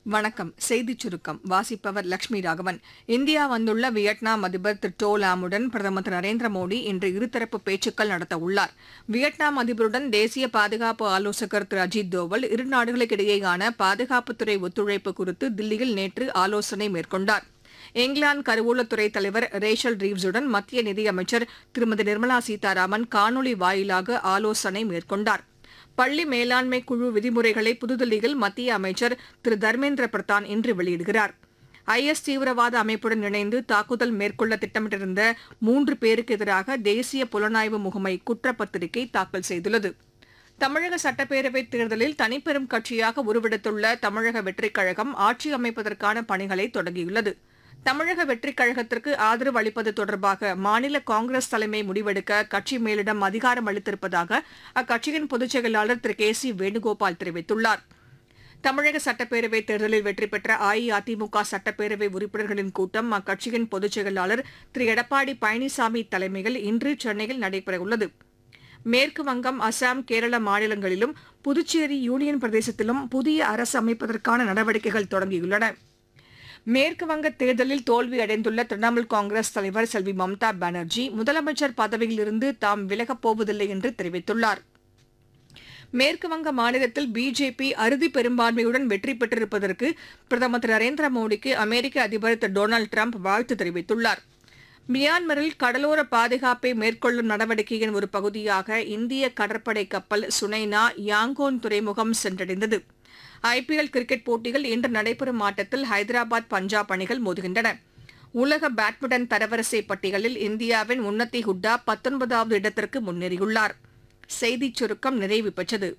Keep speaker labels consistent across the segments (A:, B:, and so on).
A: வணக்கம் செய்திச் சுருக்கம் வாசிப்பவர் லட்சுமி ராகவன் இந்தியா வந்துள்ள வியட்நாம் அதிபர் திரு டோ லாமுடன் பிரதமர் திரு நரேந்திர மோடி இன்று இருதரப்பு பேச்சுக்கள் நடத்த உள்ளார் வியட்நாம் அதிபருடன் தேசிய பாதுகாப்பு ஆலோசகர் திரு அஜித் தோவல் இரு நாடுகளுக்கிடையேயான பாதுகாப்புத்துறை ஒத்துழைப்பு குறித்து தில்லியில் நேற்று ஆலோசனை மேற்கொண்டார் இங்கிலாந்து கருவூலத்துறை தலைவர் ரேஷல் ரீவ்ஸுடன் மத்திய நிதியமைச்சர் திருமதி நிர்மலா சீதாராமன் காணொலி வாயிலாக ஆலோசனை மேற்கொண்டார் பள்ளி மேலாண்மை குழு விதிமுறைகளை புதுதில்லியில் மத்திய அமைச்சர் திரு தர்மேந்திர பிரதான் இன்று வெளியிடுகிறார் ஐஎஸ் தீவிரவாத அமைப்புடன் இணைந்து தாக்குதல் மேற்கொள்ள திட்டமிட்டிருந்த மூன்று பேருக்கு எதிராக தேசிய புலனாய்வு முகமை குற்றப்பத்திரிகை தாக்கல் செய்துள்ளது தமிழக சட்டப்பேரவைத் தேர்தலில் தனிப்பெரும் கட்சியாக உருவெடுத்துள்ள தமிழக வெற்றிக் கழகம் ஆட்சி அமைப்பதற்கான பணிகளை தொடங்கியுள்ளது தமிழக வெற்றிக் கழகத்திற்கு ஆதரவு அளிப்பது தொடர்பாக மாநில காங்கிரஸ் தலைமை முடிவெடுக்க கட்சி மேலிடம் அதிகாரம் அளித்திருப்பதாக அக்கட்சியின் பொதுச் செயலாளர் திரு கே சி வேணுகோபால் தெரிவித்துள்ளார் தமிழக சட்டப்பேரவைத் தேர்தலில் வெற்றி பெற்ற அஇஅதிமுக சட்டப்பேரவை உறுப்பினர்களின் கூட்டம் அக்கட்சியின் பொதுச் செயலாளர் திரு எடப்பாடி பழனிசாமி தலைமையில் இன்று சென்னையில் நடைபெறவுள்ளது மேற்கு வங்கம் அசாம் கேரள மாநிலங்களிலும் புதுச்சேரி யூனியன் பிரதேசத்திலும் புதிய அரசு அமைப்பதற்கான நடவடிக்கைகள் தொடங்கியுள்ளன மேற்கு வங்க தேர்தலில் தோல்வி அடைந்துள்ள திரிணாமுல் காங்கிரஸ் தலைவர் செல்வி மம்தா பானர்ஜி முதலமைச்சர் பதவியிலிருந்து தாம் விலகப் போவதில்லை என்று தெரிவித்துள்ளார் மேற்கு வங்க மாநிலத்தில் பிஜேபி அறுதி பெரும்பான்மையுடன் வெற்றி பெற்றிருப்பதற்கு பிரதமர் திரு நரேந்திர மோடிக்கு அமெரிக்க அதிபர் திரு டொனால்டு டிரம்ப் வாழ்த்து தெரிவித்துள்ளார் மியான்மரில் கடலோர பாதுகாப்பை மேற்கொள்ளும் நடவடிக்கையின் ஒரு பகுதியாக இந்திய கடற்படை கப்பல் சுனைனா யாங்கோன் துறைமுகம் சென்றடைந்தது ஐபிஎல் கிரிக்கெட் போட்டியில் இன்று நடைபெறும் ஆட்டத்தில் ஹைதராபாத் பஞ்சாப் அணிகள் மோதுகின்றன உலக பேட்மிண்டன் தரவரிசை பட்டியலில் இந்தியாவின் உன்னதி ஹுட்டா பத்தொன்பதாவது இடத்திற்கு முன்னேறியுள்ளார் செய்திச் சுருக்கம் நிறைவு பெற்றது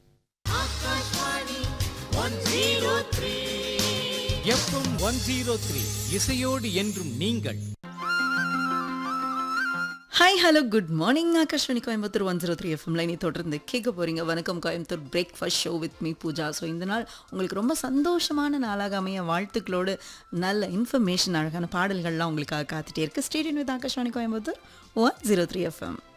B: எஃப்எம் ஒன் ஜீரோ த்ரீ இசையோடு என்றும் நீங்கள்
C: hi hello good morning Akashvani Coimbatore one zero three எஃப்எம்ல நீ தொடர்ந்து கேட்க போறீங்க வணக்கம் Coimbatore breakfast show with me Pooja so இந்த நாள் உங்களுக்கு ரொம்ப சந்தோஷமான நாளாக அமைய வாழ்த்துக்களோடு நல்ல இன்ஃபர்மேஷன் அழகான பாடல்கள்லாம் உங்களுக்காக காத்துட்டே இருக்கு stay tuned with Akashvani Coimbatore one zero three FM